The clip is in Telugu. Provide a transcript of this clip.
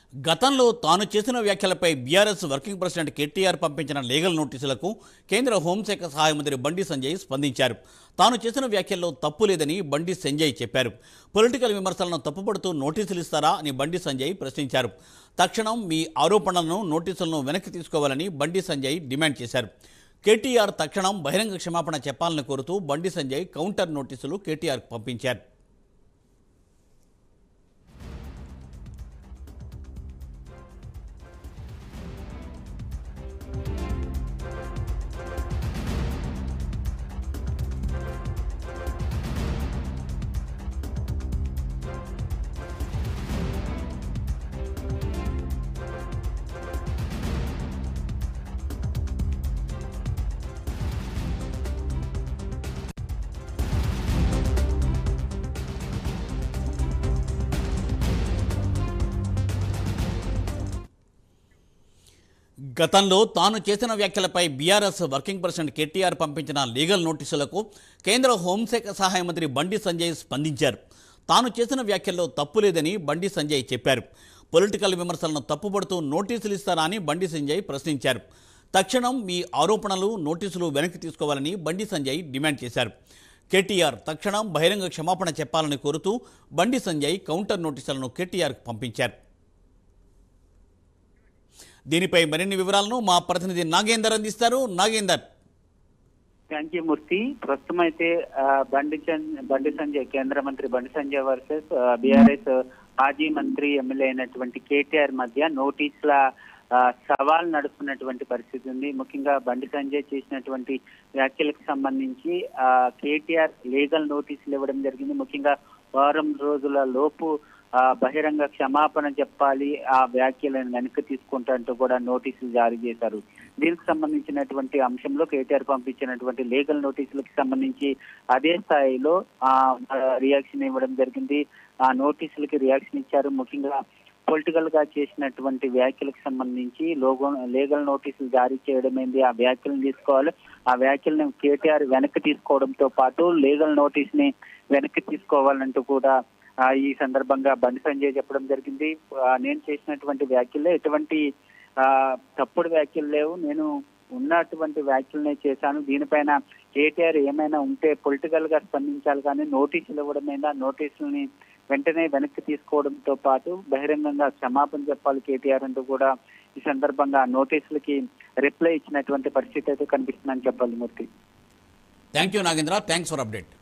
గతంలో తాను చేసిన వ్యాఖ్యలపై బీఆర్ఎస్ వర్కింగ్ ప్రెసిడెంట్ కేటీఆర్ పంపించిన లీగల్ నోటీసులకు కేంద్ర హోంశాఖ సహాయ మంత్రి బండి సంజయ్ స్పందించారు తాను చేసిన వ్యాఖ్యల్లో తప్పు లేదని బండి సంజయ్ చెప్పారు పొలిటికల్ విమర్శలను తప్పుపడుతూ నోటీసులు ఇస్తారా అని బండి సంజయ్ ప్రశ్నించారు తక్షణం మీ ఆరోపణలను నోటీసులను వెనక్కి తీసుకోవాలని బండి సంజయ్ డిమాండ్ చేశారు కేటీఆర్ తక్షణం బహిరంగ క్షమాపణ చెప్పాలని కోరుతూ బండి సంజయ్ కౌంటర్ నోటీసులు కేటీఆర్కు పంపించారు గతంలో తాను చేసిన వ్యాఖ్యలపై బీఆర్ఎస్ వర్కింగ్ ప్రెసిడెంట్ కేటీఆర్ పంపించిన లీగల్ నోటీసులకు కేంద్ర హోంశాఖ సహాయ మంత్రి బండి సంజయ్ స్పందించారు తాను చేసిన వ్యాఖ్యల్లో తప్పు లేదని బండి సంజయ్ చెప్పారు పొలిటికల్ విమర్శలను తప్పుపడుతూ నోటీసులు ఇస్తారా అని బండి సంజయ్ ప్రశ్నించారు తక్షణం మీ ఆరోపణలు నోటీసులు వెనక్కి తీసుకోవాలని బండి సంజయ్ డిమాండ్ చేశారు కేటీఆర్ తక్షణం బహిరంగ క్షమాపణ చెప్పాలని కోరుతూ బండి సంజయ్ కౌంటర్ నోటీసులను కేటీఆర్కు పంపించారు దీనిపై మరిన్ని వివరాలను మా ప్రతినిధి నాగేందర్ అందిస్తారు నాగేందర్ థ్యాంక్ యూ మూర్తి ప్రస్తుతం అయితే ఆ, బండి చం- బండి సంజయ్ కేంద్ర మంత్రి బండి సంజయ్ వర్సెస్ బీఆర్ఎస్ మాజీ మంత్రి ఎమ్మెల్యే అయినటువంటి కేటీఆర్ మధ్య నోటీసుల ఆ, సవాల్ నడుస్తున్నటువంటి పరిస్థితి ఉంది ముఖ్యంగా బండి సంజయ్ చేసినటువంటి వ్యాఖ్యలకు సంబంధించి ఆ, కేటీఆర్ లీగల్ నోటీసులు ఇవ్వడం జరిగింది ముఖ్యంగా వారం రోజుల లోపు ఆ, బహిరంగ క్షమాపణ చెప్పాలి ఆ వ్యాఖ్యలను వెనక్కి తీసుకుంటూ కూడా నోటీసులు జారీ చేశారు దీనికి సంబంధించినటువంటి అంశంలో కేటీఆర్ పంపించినటువంటి లీగల్ నోటీసులకు సంబంధించి అదే స్థాయిలో ఆ రియాక్షన్ ఇవ్వడం జరిగింది ఆ నోటీసులకి రియాక్షన్ ఇచ్చారు ముఖ్యంగా పొలిటికల్ గా చేసినటువంటి వ్యాఖ్యలకు సంబంధించి లోగో లీగల్ నోటీసులు జారీ చేయడం ఏంది ఆ వ్యాఖ్యలను తీసుకోవాలి ఆ వ్యాఖ్యలను కేటీఆర్ వెనక్కి తీసుకోవడంతో పాటు లీగల్ నోటీస్ ని వెనక్కి తీసుకోవాలంటూ కూడా ఆ, ఈ సందర్భంగా బండి సంజయ్ చెప్పడం జరిగింది ఆ, నేను చేసినటువంటి వ్యాఖ్యల్లో ఎటువంటి ఆ, తప్పుడు వ్యాఖ్యలు లేవు నేను ఉన్నటువంటి వ్యాఖ్యలనే చేశాను దీనిపైన కేటీఆర్ ఏమైనా ఉంటే పొలిటికల్ గా స్పందించాలి కానీ నోటీసులు ఇవ్వడమైనా నోటీసులని వెంటనే వెనక్కి తీసుకోవడంతో పాటు బహిరంగంగా క్షమాపణ చెప్పాలి కేటీఆర్ అంటూ కూడా ఈ సందర్భంగా నోటీసులకి రిప్లై ఇచ్చినటువంటి పరిస్థితి అయితే కనిపిస్తుందని చెప్పాలి Murthy thank you Nagendra thanks for update